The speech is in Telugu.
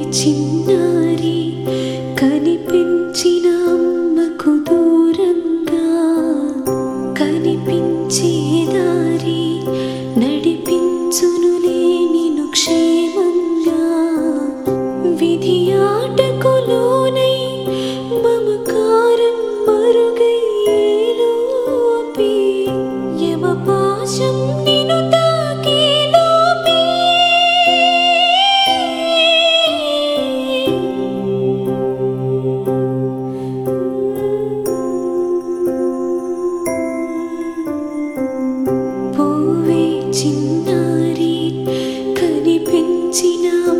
చిన్నారి కనిపించిన అమ్మకు దూరంగా కనిపించే దారి నడిపించునులే నిన్ను క్షేమంగా విధి ఆటకు లోనై మమకారం మరుగయ్యేలోపే యమ పాశం నిన్ను తాకే లోపే పోవే చిన్నారి కనిపించిన